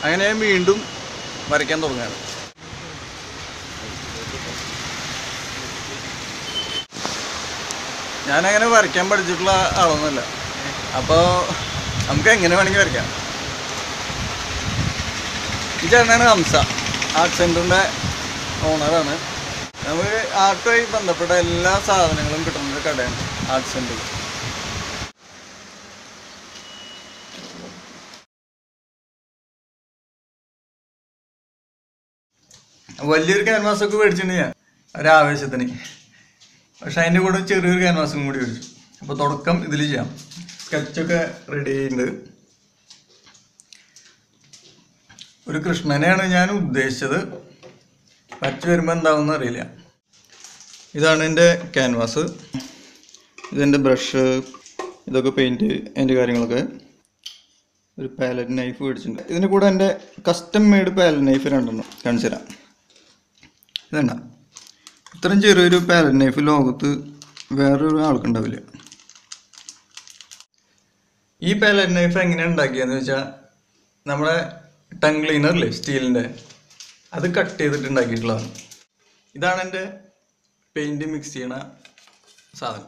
അങ്ങനെ ഞാൻ വീണ്ടും വരയ്ക്കാൻ തുടങ്ങുകയാണ് ഞാനങ്ങനെ വരയ്ക്കാൻ പഠിച്ചിട്ടുള്ള ആളൊന്നുമല്ല അപ്പോൾ നമുക്ക് എങ്ങനെ വേണമെങ്കിൽ വരയ്ക്കാം ഈ ചേട്ടനാണ് ഹംസ ആർട്ട് സെൻറ്ററിൻ്റെ ഓണറാണ് നമുക്ക് ആർട്ടുമായി ബന്ധപ്പെട്ട എല്ലാ സാധനങ്ങളും കിട്ടുന്ന ഒരു കടയാണ് ആർട്ട് സെൻറ്റർ വലിയൊരു ക്യാൻവാസ് ഒക്കെ മേടിച്ചിട്ടുണ്ട് ഞാൻ ഒരാവേശത്തിന് പക്ഷെ അതിൻ്റെ കൂടെ ചെറിയൊരു ക്യാൻവാസും കൂടി മേടിച്ചു അപ്പോൾ തുടക്കം ഇതിൽ ചെയ്യാം സ്കെച്ചൊക്കെ റെഡി ചെയ്യുന്നുണ്ട് ഒരു കൃഷ്ണനെയാണ് ഞാൻ ഉദ്ദേശിച്ചത് പച്ച വരുമ്പോൾ എന്താവുമെന്ന് അറിയില്ല ഇതാണ് എൻ്റെ ക്യാൻവാസ് ഇതെൻ്റെ ബ്രഷ് ഇതൊക്കെ പെയിൻറ്റ് അതിൻ്റെ കാര്യങ്ങളൊക്കെ ഒരു പാലറ്റ് നൈഫ് മേടിച്ചിട്ടുണ്ട് ഇതിന് കൂടെ എൻ്റെ കസ്റ്റം മെയ്ഡ് പാലറ്റ് നൈഫ് രണ്ടെണ്ണം കാണിച്ചു തരാം ഇതണ്ട ഇത്രയും ചെറിയൊരു പാലറ്റ് നൈഫ് ലോകത്ത് വേറൊരു ആൾക്കുണ്ടാവില്ല ഈ പാലറ്റ് നൈഫ് എങ്ങനെയാണ് ഉണ്ടാക്കിയതെന്ന് വെച്ചാൽ നമ്മുടെ ടങ് ക്ലീനർ ഇല്ലേ സ്റ്റീലിൻ്റെ അത് കട്ട് ചെയ്തിട്ട് ഉണ്ടാക്കിയിട്ടുള്ളതാണ് ഇതാണ് എൻ്റെ പെയിൻറ് മിക്സ് ചെയ്യണ സാധനം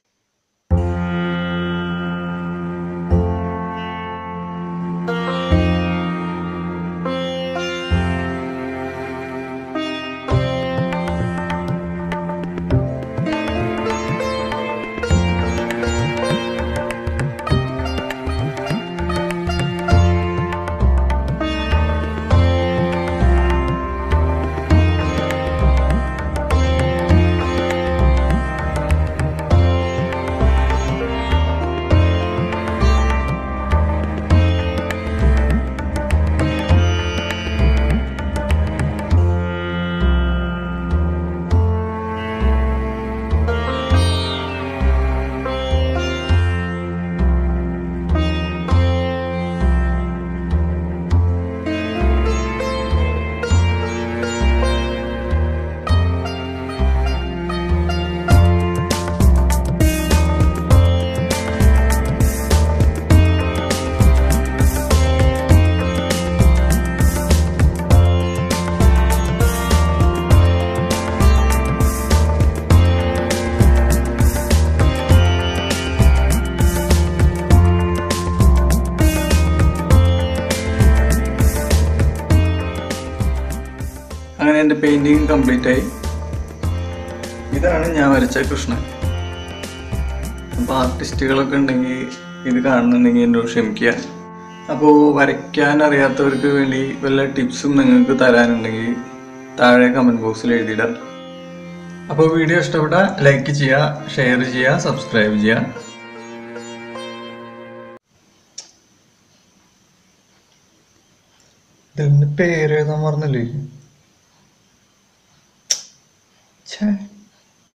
അങ്ങനെ എൻ്റെ പെയിൻറ്റിങ് കംപ്ലീറ്റ് ആയി ഇതാണ് ഞാൻ വരച്ച കൃഷ്ണൻ അപ്പോൾ ആർട്ടിസ്റ്റുകളൊക്കെ ഉണ്ടെങ്കിൽ ഇത് കാണുന്നുണ്ടെങ്കിൽ എന്നോട് ക്ഷമിക്കുക അപ്പോൾ വരയ്ക്കാൻ അറിയാത്തവർക്ക് വേണ്ടി വല്ല ടിപ്സും നിങ്ങൾക്ക് തരാനുണ്ടെങ്കിൽ താഴെ കമൻറ്റ് ബോക്സിൽ എഴുതിയിടാം അപ്പോൾ വീഡിയോ ഇഷ്ടപ്പെട്ട ലൈക്ക് ചെയ്യുക ഷെയർ ചെയ്യുക സബ്സ്ക്രൈബ് ചെയ്യുക ഇതിൻ്റെ പേര് എഴുതാൻ മറന്നില്ലേ